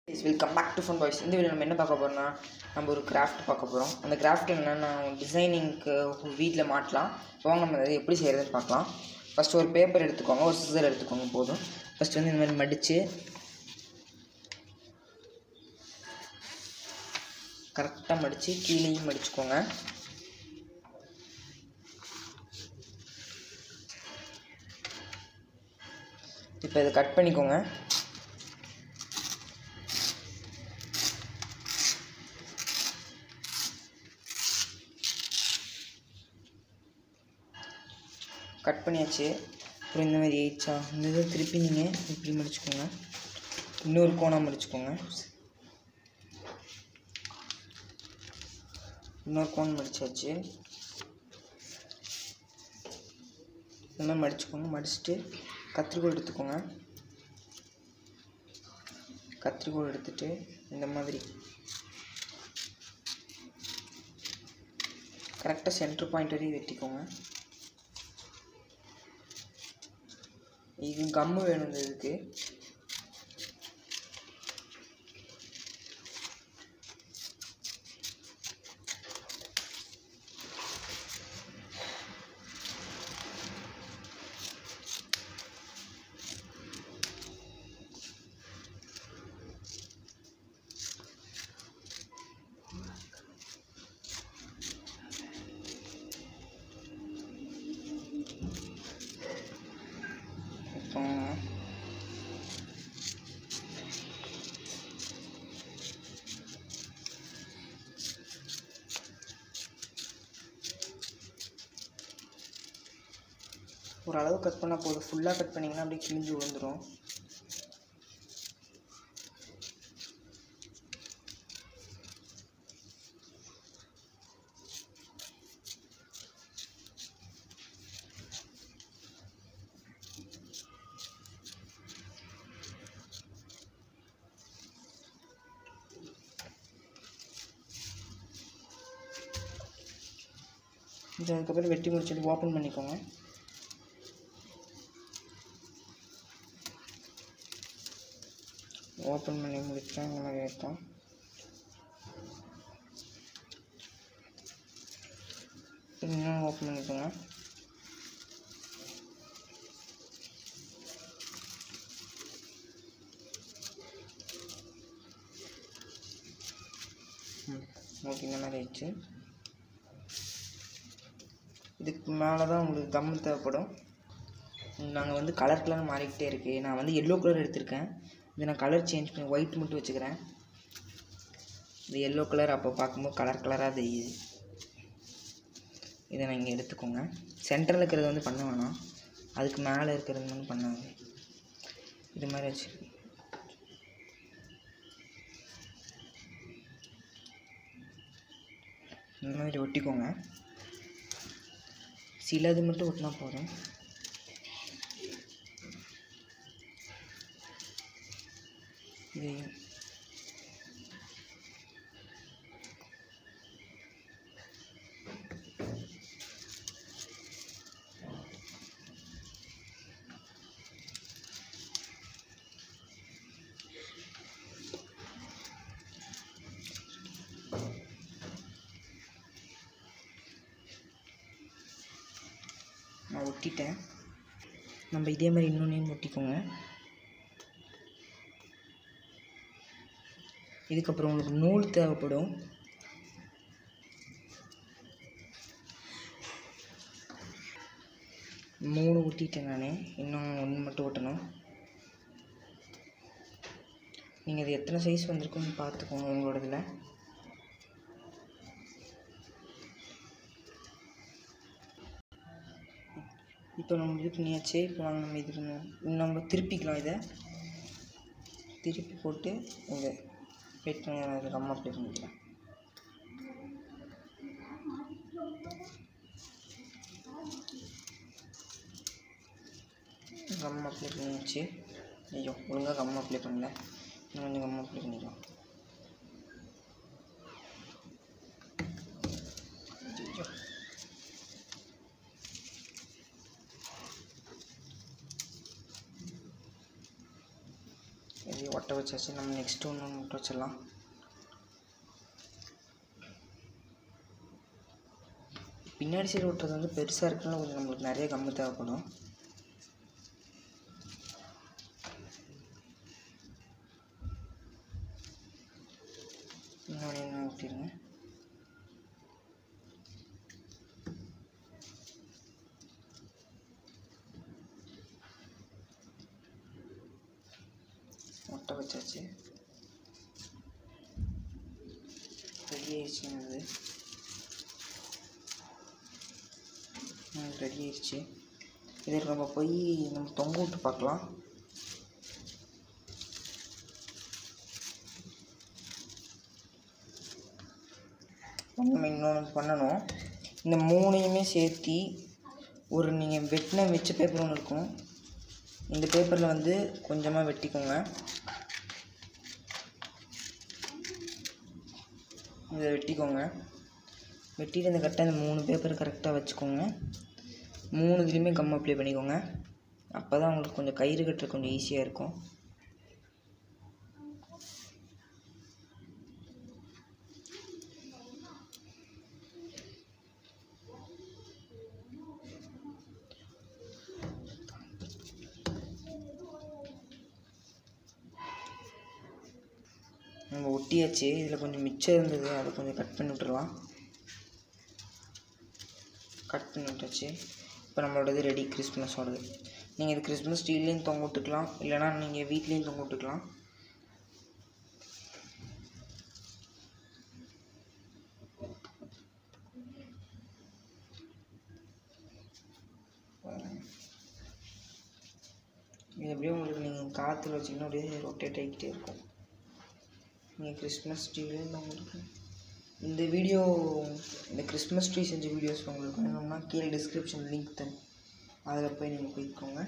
is welcome back to fun boys இந்த video நம்ம என்ன பார்க்க போகிறோம்னா நம்ம ஒரு கிராஃப்ட் பார்க்க போகிறோம் அந்த கிராஃப்ட் என்னென்னா டிசைனிங்க்கு வீட்டில் மாட்டலாம் வாங்க நம்ம அதை எப்படி செய்கிறதுன்னு பார்க்கலாம் ஃபஸ்ட்டு ஒரு பேப்பர் எடுத்துக்கோங்க ஒரு சிசர் எடுத்துக்கோங்க போதும் ஃபஸ்ட்டு வந்து இந்த மாதிரி மடித்து கரெக்டாக மடித்து கீழேயும் மடிச்சுக்கோங்க இப்போ இதை கட் பண்ணிக்கோங்க கட் பண்ணியாச்சு அப்புறம் இந்த மாதிரி ஆயிடுச்சா இந்த இதை திருப்பி நீங்கள் இப்படி மடிச்சுக்கோங்க இன்னொரு கோணம் மடிச்சுக்கோங்க இன்னொரு கோணம் மடிச்சாச்சு இந்த மாதிரி மடிச்சுக்கோங்க மடிச்சுட்டு கத்திரிக்கோல் எடுத்துக்கோங்க கத்திரிக்கோல் எடுத்துட்டு இந்த மாதிரி கரெக்டாக சென்டர் பாயிண்ட் வரையும் வெட்டிக்கோங்க இது கம்மு வேணும் இந்த இதுக்கு இப்போ ஓரளவு கட் பண்ணால் போதும் ஃபுல்லாக கட் பண்ணிங்கன்னா அப்படியே கிழிஞ்சு விழுந்துடும் இது அதுக்கப்புறம் வெட்டி முடிச்சுட்டு ஓப்பன் பண்ணிக்கோங்க ஓப்பன் பண்ணி முடிச்சா இந்த மாதிரி இருக்கும் இன்னும் ஓப்பன் பண்ணிக்கோங்க ம் ஓகே இந்த மாதிரி ஆயிடுச்சு இதுக்கு மேலே தான் உங்களுக்கு கம்மு தேவைப்படும் நாங்கள் வந்து கலர் கலர் மாறிக்கிட்டே இருக்கு நான் வந்து எல்லோ கலர் எடுத்திருக்கேன் இது நான் கலர் சேஞ்ச் பண்ணி ஒயிட் மட்டும் வச்சுக்கிறேன் இது எல்லோ கலர் அப்போ பார்க்கும்போது கலர் கலராக தெரியுது இதை நீங்கள் எடுத்துக்கோங்க சென்டரில் இருக்கிறது வந்து பண்ண வேணாம் அதுக்கு மேலே இருக்கிறது வந்து பண்ணாங்க இது மாதிரி வச்சு இந்த மாதிரி ஒட்டிக்கோங்க சிலது மட்டும் ஒட்டினா போதும் இதையும் நான் ஒட்டிட்டேன் நம்ம இதே மாதிரி இன்னொன்றையும் ஒட்டிக்கோங்க இதுக்கப்புறம் உங்களுக்கு நூல் தேவைப்படும் மூணு ஒட்டிட்டேன் நான் இன்னும் ஒன்று மட்டும் ஒட்டணும் நீங்கள் இது எத்தனை சைஸ் வந்திருக்குன்னு பார்த்துக்கோங்க உங்களோடதில் இப்போ நம்ம இது பண்ணியாச்சு இப்போ வாங்க நம்ம இது பண்ணுவோம் நம்ம திருப்பிக்கலாம் இதை திருப்பி போட்டு இங்கே வெயிட் பண்ணி அது கம் அப்ளை பண்ணிக்கலாம் கம் அப்ளை பண்ணியாச்சு ஐயோ ஒழுங்காக கம் அப்ளை பண்ணல இன்னும் கொஞ்சம் கம் அப்ளை பண்ணிக்கலாம் ஐயோ இது ஒட்ட வச்சாச்சு நம்ம நெக்ஸ்ட் ஒன்று ஒன்று ஒட்ட வச்சிடலாம் பின்னாடி சைடு ஒட்டுறது வந்து பெருசாக இருக்குன்னா கொஞ்சம் நம்மளுக்கு நிறைய கம்மு தேவைப்படும் இன்னொன்று என்ன ஊற்றிடுங்க ஒட்ட வச்சாச்சு ரெடி ஆயிடுச்சுங்க அது ரெடி ஆயிடுச்சு இதை நம்ம போய் நம்ம தொங்க விட்டு பார்க்கலாம் நம்ம இன்னொன்று பண்ணணும் இந்த மூணையுமே சேர்த்தி ஒரு நீங்கள் வெட்டின மிச்ச பேப்பர் ஒன்று இருக்கும் இந்த பேப்பரில் வந்து கொஞ்சமாக வெட்டிக்கோங்க இதை வெட்டிக்கோங்க வெட்டிட்டு இந்த கரெக்டாக இந்த மூணு பேப்பர் கரெக்டாக வச்சுக்கோங்க மூணு இதுலேயுமே கம் அப்ளை பண்ணிக்கோங்க அப்போ தான் உங்களுக்கு கொஞ்சம் கயிறு கட்டுற கொஞ்சம் ஈஸியாக இருக்கும் நம்ம ஒட்டியாச்சு இதில் கொஞ்சம் மிச்சம் இருந்தது அதை கொஞ்சம் கட் பண்ணி விட்டுறலாம் கட் பண்ணி விட்டாச்சு இப்போ நம்மளோடது ரெடி கிறிஸ்மஸோடது நீங்கள் இது கிறிஸ்மஸ் ட்ரீலையும் தொங்க விட்டுக்கலாம் இல்லைனா நீங்கள் வீட்லேயும் தொங்க விட்டுக்கலாம் இது எப்படியும் உங்களுக்கு நீங்கள் காற்றுல வச்சிங்கன்னா அப்படியே ரொட்டேட் ஆகிக்கிட்டே இருக்கும் நீங்கள் கிறிஸ்மஸ் ட்ரீலையும் உங்களுக்கு இந்த வீடியோ இந்த கிறிஸ்மஸ் ட்ரீ செஞ்ச வீடியோஸ் உங்களுக்கு வேணும்னா கீழே டிஸ்கிரிப்ஷன் லிங்க் தரும் அதில் போய் நீங்கள் போய்க்கோங்க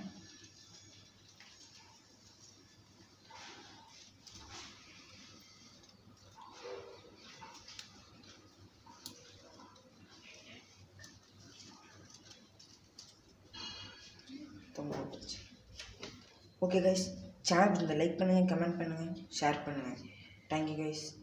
ஓகே கைஸ் சேனல் இந்த லைக் பண்ணுங்கள் கமெண்ட் பண்ணுங்கள் ஷேர் பண்ணுங்கள் தேங்க்யூ கைஸ்